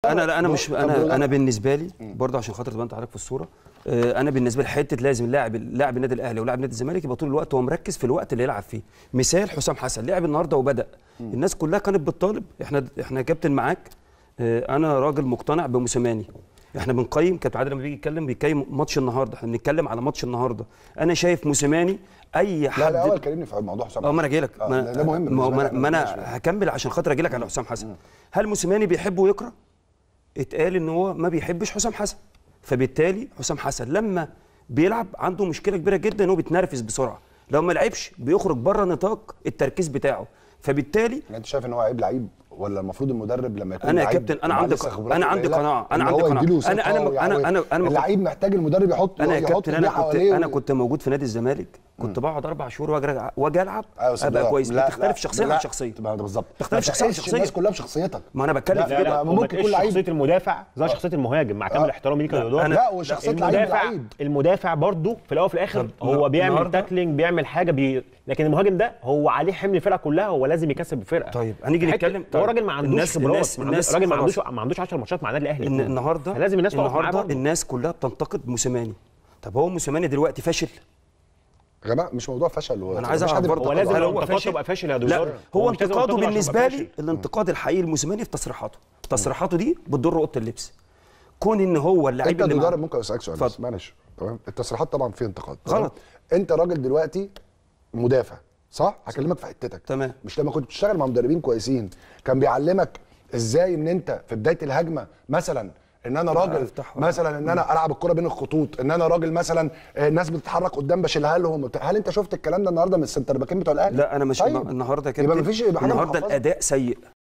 انا لا انا مش طب انا دول- انا بالنسبه لي برضه عشان خاطر تبقى انت حضرتك في الصوره آه، انا بالنسبه لي حته لازم لاعب لاعب النادي الاهلي ولاعب نادي الزمالك يبقى طول الوقت هو مركز في الوقت اللي يلعب فيه مثال حسام حسن لعب النهارده وبدا الناس كلها كانت بتطالب احنا احنا يا كابتن معاك آه، انا راجل مقتنع بموسيماني احنا بنقيم كابتن عادل لما بيجي يتكلم بيقيم ماتش النهارده احنا بنتكلم على ماتش النهارده انا شايف موسيماني اي حد لا لا اول كلمني في موضوع حسام اه ما انا جاي لك آه، ما ده ده مهم ما, بالنسبة ما, لك، ما انا ماشي. هكمل عشان خاطر اجي لك على حسام حسن هل موسيماني بيحبه ويكره اتقال ان هو ما بيحبش حسام حسن فبالتالي حسام حسن لما بيلعب عنده مشكله كبيره جدا ان هو بيتنرفز بسرعه لو ما لعبش بيخرج بره نطاق التركيز بتاعه فبالتالي يعني انت شايف ان هو عيب لعيب ولا المفروض المدرب لما يكون انا يا لعيب كابتن انا ومعاه عندي لسه ق- خبرات انا عندي قليلة، قناعه انا إن عندي هو قناعه يديله انا انا ثقة انا ويعود. انا انا اللعيب محتاج المدرب يحط انا يا يحط كابتن ايديه انا كنت حواليه انا و- كنت موجود في نادي الزمالك كنت بقعد اربع شهور واجي أرجع- واجي العب أيوة بس ابقى لا- كويس لا- بتختلف لا- شخصيه لا، عن شخصيه تبقى بالظبط تختلف ما شخصية عن تقيسش شخصية. الناس كلها بشخصيتك ما انا بتكلم لا، في لا، كده لا، وما ممكن تقيسش يكون لعيب- شخصيه المدافع زي شخصيه المهاجم مع كامل احترامي ليك يا لا، دودار أنا- لا وشخصيه لعيب المدافع لعيب المدافع برضه في الاول وفي الاخر طب هو بيعمل النهاردة- تاكلينج بيعمل حاجه بي... لكن المهاجم ده هو عليه حمل الفرقه كلها هو لازم يكسب الفرقه طيب، هنيجي حتة- نتكلم- هو طيب، راجل ما عندوش الناس- خبرات الناس- ما الناس عندوش- راجل ما خلاص. عندوش ما عندوش 10 ماتشات مع النادي الاهلي ان النهارده فلازم الناس تقف معاه النهارده برضه. الناس كلها بتنتقد موسيماني طب هو موسيماني دلوقتي فاشل يا جماعه مش موضوع فشل هو انا عايز مفيش اعرف حد برضه هو بينتقد لازم هل بعض. لو هو انتقاد فاشل؟ تبقى فاشل يا لا دودار هو مش لازم انتقاده تنتقده عشان بالنسبه يبقى لي فاشل. الانتقاد الحقيقي لموسيماني في تصريحاته تصريحاته دي بتضر اوضه اللبس كون ان هو اللعيب انت اللي مدرب معاه ممكن اسالك سؤال بس اتفضل. معلش تمام التصريحات طبعا فيها انتقاد غلط. تمام؟ انت راجل دلوقتي مدافع صح هكلمك في حتتك تمام. مش لما كنت بتشتغل مع مدربين كويسين كان بيعلمك ازاي ان انت في بدايه الهجمه مثلا ان انا راجل افتح- مثلا ان انا العب الكره بين الخطوط ان انا راجل مثلا آه، الناس بتتحرك قدام بشيلها لهم هل انت شفت الكلام ده النهارده من السنتر باكين بتوع الاهلي لا انا مش طيب. النهارده يا يبقى كابتن مفيش يبقى حاجه النهارده محفظة. الاداء سيء